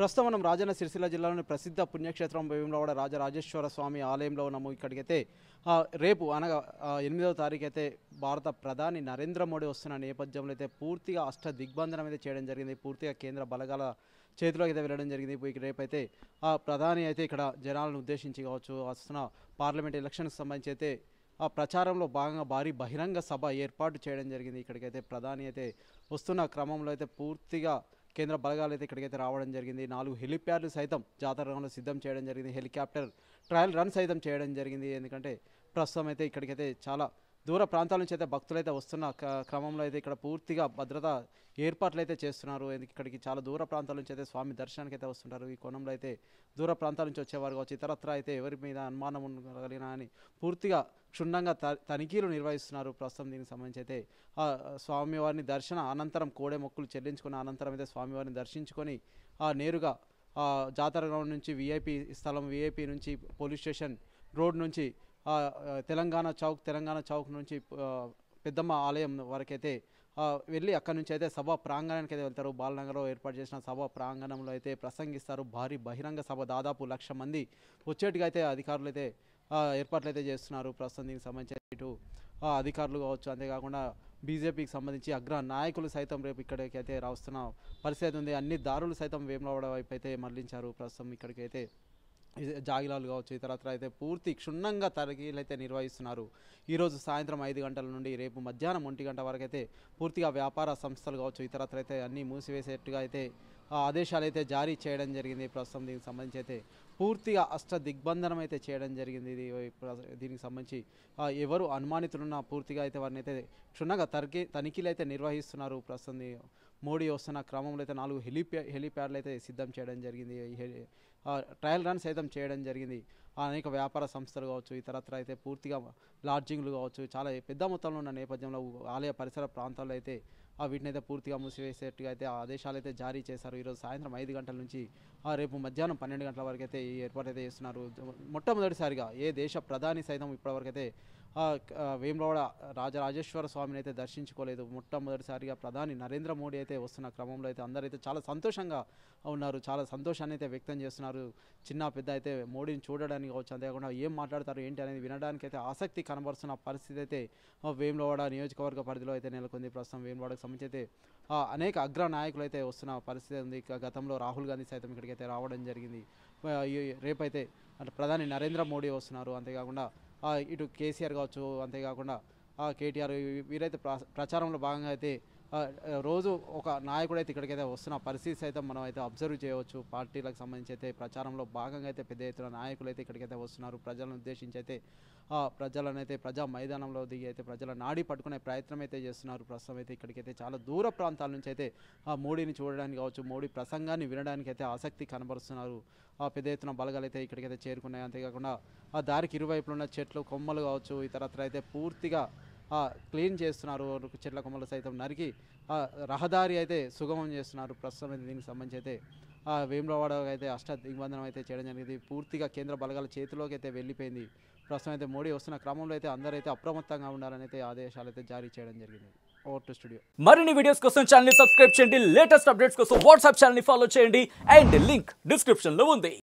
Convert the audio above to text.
ప్రస్తుతం మనం రాజన్న సిరిసిల్ల జిల్లాలోని ప్రసిద్ధ పుణ్యక్షేత్రం వేములవాడ రాజరాజేశ్వర స్వామి ఆలయంలో ఉన్నాము ఇక్కడికైతే ఆ, రేపు అనగా ఆ, ఎనిమిదవ తారీఖు అయితే భారత ప్రధాని నరేంద్ర మోడీ వస్తున్న నేపథ్యంలో అయితే పూర్తిగా అష్ట దిగ్బంధనం అయితే చేయడం జరిగింది పూర్తిగా కేంద్ర బలగాల చేతిలోకి అయితే వెళ్ళడం జరిగింది ఇప్పుడు రేపైతే ఆ ప్రధాని అయితే ఇక్కడ జనాలను ఉద్దేశించి కావచ్చు వస్తున్న పార్లమెంట్ ఎలక్షన్కి సంబంధించి అయితే ఆ ప్రచారంలో భాగంగా భారీ బహిరంగ సభ ఏర్పాటు చేయడం జరిగింది ఇక్కడికైతే ప్రధాని అయితే వస్తున్న క్రమంలో అయితే పూర్తిగా కేంద్ర బలగాలు అయితే ఇక్కడికైతే రావడం జరిగింది నాలుగు హెలిప్యాడ్లు సైతం జాతర రంగంలో సిద్ధం చేయడం జరిగింది హెలికాప్టర్ ట్రయల్ రన్ సైతం చేయడం జరిగింది ఎందుకంటే ప్రస్తుతం అయితే ఇక్కడికైతే చాలా దూర ప్రాంతాల నుంచి అయితే భక్తులైతే వస్తున్న క- క్రమంలో అయితే ఇక్కడ పూర్తిగా భద్రత ఏర్పాట్లు అయితే చేస్తున్నారు ఎందుకు ఇక్కడికి చాలా దూర ప్రాంతాల నుంచి అయితే స్వామి దర్శనానికి అయితే వస్తుంటారు ఈ కోణంలో అయితే దూర ప్రాంతాల నుంచి వచ్చేవారు కావచ్చు ఇతరత్ర అయితే ఎవరి మీద అనుమానం ఉండగలిగినా అని పూర్తిగా క్షుణ్ణంగా త తనిఖీలు నిర్వహిస్తున్నారు ప్రస్తుతం దీనికి సంబంధించి అయితే ఆ స్వామివారిని దర్శన అనంతరం కోడే మొక్కులు చెల్లించుకున్న అనంతరం అయితే స్వామివారిని దర్శించుకొని ఆ నేరుగా ఆ జాతర గ్రౌండ్ నుంచి విఐపి స్థలం విఐపి నుంచి పోలీస్ స్టేషన్ రోడ్ నుంచి ఆ, ఆ, తెలంగాణ చౌక్ తెలంగాణ చౌక్ నుంచి ఆ, పెద్దమ్మ ఆలయం వరకైతే ఆ, వెళ్ళి అక్కడి నుంచి అయితే సభ ప్రాంగణానికి అయితే వెళ్తారు బాలనగర్లో ఏర్పాటు చేసిన సభ ప్రాంగణంలో అయితే ప్రసంగిస్తారు భారీ బహిరంగ సభ దాదాపు లక్ష మంది వచ్చేట్టుగా అయితే అధికారులు అయితే ఆ, ఏర్పాట్లు అయితే చేస్తున్నారు ప్రస్తుతం దీనికి సంబంధించి ఇటు ఆ, అధికారులు కావచ్చు అంతేకాకుండా బీజేపీకి సంబంధించి అగ్ర నాయకులు సైతం రేపు ఇక్కడికి అయితే రాస్తున్న పరిస్థితి ఉంది అన్ని దారులు సైతం వేములవాడ వైపు అయితే మళ్లించారు ప్రస్తుతం ఇక్కడికి అయితే ఇది జాగిలాలు కావచ్చు ఇతరత్ర అయితే పూర్తి క్షుణ్ణంగా తరగీలు అయితే నిర్వహిస్తున్నారు ఈరోజు సాయంత్రం ఐదు గంటల నుండి రేపు మధ్యాహ్నం ఒంటి గంట వరకు అయితే పూర్తిగా వ్యాపార సంస్థలు కావచ్చు ఇతరత్ర అయితే అన్నీ మూసివేసేట్టుగా అయితే ఆ ఆదేశాలు అయితే జారీ చేయడం జరిగింది ప్రస్తుతం దీనికి సంబంధించి అయితే పూర్తిగా అష్ట దిగ్బంధనం అయితే చేయడం జరిగింది ఇది ప్ర- దీనికి సంబంధించి ఆ, ఎవరు అనుమానితులున్న పూర్తిగా అయితే వారిని అయితే క్షుణ్ణంగా తనిఖీ తనిఖీలు అయితే నిర్వహిస్తున్నారు ప్రస్తుతం ఈ మోడీ వస్తున్న క్రమంలో అయితే నాలుగు హెలిప్యా హెలిప్యాడ్లు అయితే సిద్ధం చేయడం జరిగింది ఈ హెలి- ఆ, ట్రయల్ రన్ సైతం చేయడం జరిగింది ఆ అనేక వ్యాపార సంస్థలు కావచ్చు ఇతరత్ర అయితే పూర్తిగా లాడ్జింగ్లు కావచ్చు చాలా పెద్ద మొత్తంలో ఉన్న నేపథ్యంలో ఆలయ పరిసర ప్రాంతాల్లో అయితే ఆ వీటిని అయితే పూర్తిగా మూసివేసేట్టుగా అయితే ఆ ఆదేశాలు అయితే జారీ చేశారు ఈరోజు సాయంత్రం ఐదు గంటల నుంచి ఆ రేపు మధ్యాహ్నం పన్నెండు గంటల వరకు అయితే ఈ ఏర్పాటు అయితే చేస్తున్నారు మొట్టమొదటిసారిగా ఏ దేశ ప్రధాని సైతం ఇప్పటివరకు అయితే ఆ, క- ఆ, వేములవాడ రాజరాజేశ్వర స్వామిని అయితే దర్శించుకోలేదు మొట్టమొదటిసారిగా ప్రధాని నరేంద్ర మోడీ అయితే వస్తున్న క్రమంలో అయితే అందరైతే చాలా సంతోషంగా ఉన్నారు చాలా సంతోషాన్ని అయితే వ్యక్తం చేస్తున్నారు చిన్న పెద్ద అయితే మోడీని చూడడానికి కావచ్చు అంతేకాకుండా ఏం మాట్లాడతారు ఏంటి అనేది వినడానికి అయితే ఆసక్తి కనబరుస్తున్న పరిస్థితి అయితే ఆ, వేములవాడ నియోజకవర్గ పరిధిలో అయితే నెలకొంది ప్రస్తుతం వేములవాడకు సంబంధించి అయితే ఆ, అనేక అగ్ర నాయకులు అయితే వస్తున్న పరిస్థితి ఉంది ఇక గతంలో రాహుల్ గాంధీ సైతం ఇక్కడికి అయితే రావడం జరిగింది ఆ, ఈ- రేపైతే అంటే ప్రధాని నరేంద్ర మోడీ వస్తున్నారు అంతేకాకుండా ఆ, ఇటు కేసీఆర్ కావచ్చు అంతేకాకుండా ఆ, కేటీఆర్ వీ- వీరైతే ప్ర- ప్రచారంలో భాగంగా అయితే ఆ, ఆ, రోజు ఒక నాయకుడు అయితే ఇక్కడికైతే వస్తున్న పరిస్థితి సైతం మనం అయితే అబ్జర్వ్ చేయవచ్చు పార్టీలకు సంబంధించి అయితే ప్రచారంలో భాగంగా అయితే పెద్ద ఎత్తున నాయకులు అయితే ఇక్కడికైతే వస్తున్నారు ప్రజలను ఉద్దేశించి అయితే ఆ, ప్రజలను అయితే ప్రజా మైదానంలో దిగి అయితే ప్రజల నాడి పట్టుకునే ప్రయత్నం అయితే చేస్తున్నారు ప్రస్తుతం అయితే ఇక్కడికైతే చాలా దూర ప్రాంతాల నుంచి అయితే ఆ మోడీని చూడడానికి కావచ్చు మోడీ ప్రసంగాన్ని వినడానికి అయితే ఆసక్తి కనబరుస్తున్నారు ఆ పెద్ద ఎత్తున బలగాలు అయితే ఇక్కడికైతే చేరుకున్నాయి అంతేకాకుండా ఆ దారికి ఇరువైపులు ఉన్న చెట్లు కొమ్మలు కావచ్చు ఇతరత్ర అయితే పూర్తిగా ఆ, క్లీన్ చేస్తున్నారు చెట్ల కొమ్మలు సైతం నరికి ఆ, రహదారి అయితే సుగమం చేస్తున్నారు ప్రస్తుతం అయితే దీనికి సంబంధించి అయితే ఆ, వేములవాడ అయితే అష్ట దిగ్బంధనం అయితే చేయడం జరిగింది పూర్తిగా కేంద్ర బలగాల చేతిలోకి అయితే వెళ్ళిపోయింది ప్రస్తుతం అయితే మోడీ వస్తున్న క్రమంలో అయితే అందరైతే అప్రమత్తంగా ఉండాలని అయితే ఆదేశాలు అయితే జారీ చేయడం జరిగింది ఓవర్ టు స్టూడియో మరిన్ని వీడియోస్ కోసం ఛానల్ ని సబ్స్క్రైబ్ చేయండి లేటెస్ట్ అప్డేట్స్ కోసం వాట్సాప్ ఛానల్ ని ఫాలో చేయండి అండ్ లింక్ డిస్క్రిప్షన్ లో ఉంది